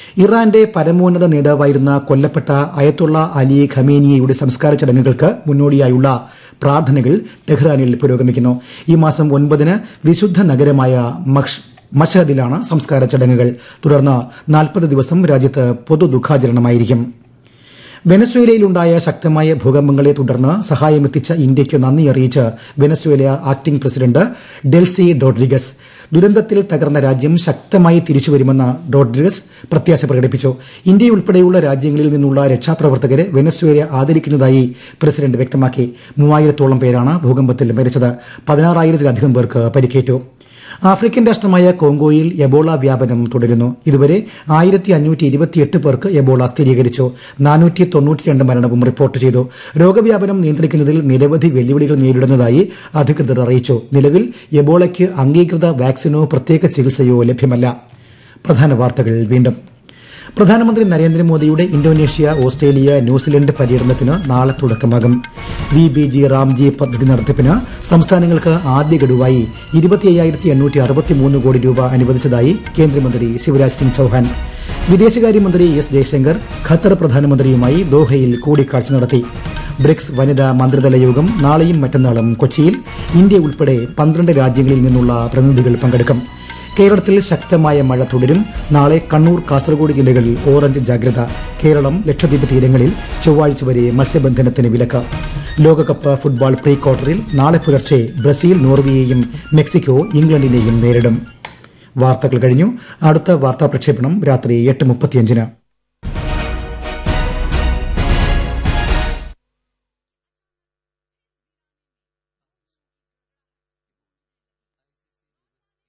ഇറാന്റെ പരമോന്നത നേതാവായിരുന്ന കൊല്ലപ്പെട്ട അയത്തുള്ള അലി ഖമേനിയയുടെ സംസ്കാര ചടങ്ങുകൾക്ക് മുന്നോടിയായുള്ള പ്രാർത്ഥനകൾ ടെഹ്റാനിൽ പുരോഗമിക്കുന്നു ഈ മാസം ഒൻപതിന് വിശുദ്ധ നഗരമായ മഷ് മഷഹദിലാണ് സംസ്കാര ചടങ്ങുകൾ തുടർന്ന് നാൽപ്പത് ദിവസം രാജ്യത്ത് പൊതു ദുഃഖാചരണമായിരിക്കും വെനസ്വേലയിലുണ്ടായ ശക്തമായ ഭൂകമ്പങ്ങളെ തുടർന്ന് സഹായമെത്തിച്ച ഇന്ത്യയ്ക്ക് നന്ദി അറിയിച്ച് Venezuela acting president Delcy Rodriguez ദുരന്തത്തിൽ തകർന്ന രാജ്യം ശക്തമായി തിരിച്ചുവരുമെന്ന് ഡോഡ്രിഗസ് പ്രത്യാശ പ്രകടിപ്പിച്ചു ഇന്ത്യയുൾപ്പെടെയുള്ള രാജ്യങ്ങളിൽ നിന്നുള്ള രക്ഷാപ്രവർത്തകരെ വെനസ്വേല ആദരിക്കുന്നതായി പ്രസിഡന്റ് വ്യക്തമാക്കി മൂവായിരത്തോളം പേരാണ് ഭൂകമ്പത്തിൽ മരിച്ചത് പതിനാറായിരത്തിലധികം പേർക്ക് പരിക്കേറ്റു ആഫ്രിക്കൻ രാഷ്ട്രമായ കോങ്കോയിൽ എബോള വ്യാപനം തുടരുന്നു ഇതുവരെ ആയിരത്തി അഞ്ഞൂറ്റി ഇരുപത്തിയെട്ട് പേർക്ക് എബോള സ്ഥിരീകരിച്ചു നാനൂറ്റി തൊണ്ണൂറ്റിരണ്ട് മരണവും റിപ്പോർട്ട് ചെയ്തു രോഗവ്യാപനം നിയന്ത്രിക്കുന്നതിൽ നിരവധി വെല്ലുവിളികൾ നേരിടുന്നതായി അധികൃതർ അറിയിച്ചു നിലവിൽ എബോളയ്ക്ക് അംഗീകൃത വാക്സിനോ പ്രത്യേക ചികിത്സയോ ലഭ്യമല്ല പ്രധാന വാർത്തകൾ വീണ്ടും പ്രധാനമന്ത്രി നരേന്ദ്രമോദിയുടെ ഇന്തോനേഷ്യ ഓസ്ട്രേലിയ ന്യൂസിലൻഡ് പര്യടനത്തിന് നാളെ തുടക്കമാകും വി ബി ജി റാംജി പദ്ധതി നടത്തിപ്പിന് സംസ്ഥാനങ്ങൾക്ക് ആദ്യ ഗഡുവായി ഇരുപത്തി എണ്ണൂറ്റി അറുപത്തിമൂന്ന് കോടി രൂപ അനുവദിച്ചതായി കേന്ദ്രമന്ത്രി ശിവരാജ് സിംഗ് ചൌഹാൻ വിദേശകാര്യമന്ത്രി എസ് ജയശങ്കർ ഖത്തർ പ്രധാനമന്ത്രിയുമായി ദോഹയിൽ കൂടിക്കാഴ്ച നടത്തി ബ്രിക്സ് വനിതാ മന്ത്രിതല യോഗം നാളെയും മറ്റന്നാളും കൊച്ചിയിൽ ഇന്ത്യ ഉൾപ്പെടെ പന്ത്രണ്ട് രാജ്യങ്ങളിൽ നിന്നുള്ള പ്രതിനിധികൾ പങ്കെടുക്കും കേരളത്തിൽ ശക്തമായ മഴ തുടരും നാളെ കണ്ണൂർ കാസർഗോഡ് ജില്ലകളിൽ ഓറഞ്ച് ജാഗ്രത കേരളം ലക്ഷദ്വീപ് തീരങ്ങളിൽ ചൊവ്വാഴ്ച വരെ മത്സ്യബന്ധനത്തിന് വിലക്ക് ലോകകപ്പ് ഫുട്ബോൾ പ്രീ ക്വാർട്ടറിൽ നാളെ പുലർച്ചെ ബ്രസീൽ നോർവേയെയും മെക്സിക്കോ ഇംഗ്ലണ്ടിനെയും നേരിടും വാർത്തകൾ കഴിഞ്ഞു അടുത്ത വാർത്താ പ്രക്ഷേപണം രാത്രി എട്ട് മുപ്പത്തിയഞ്ചിന്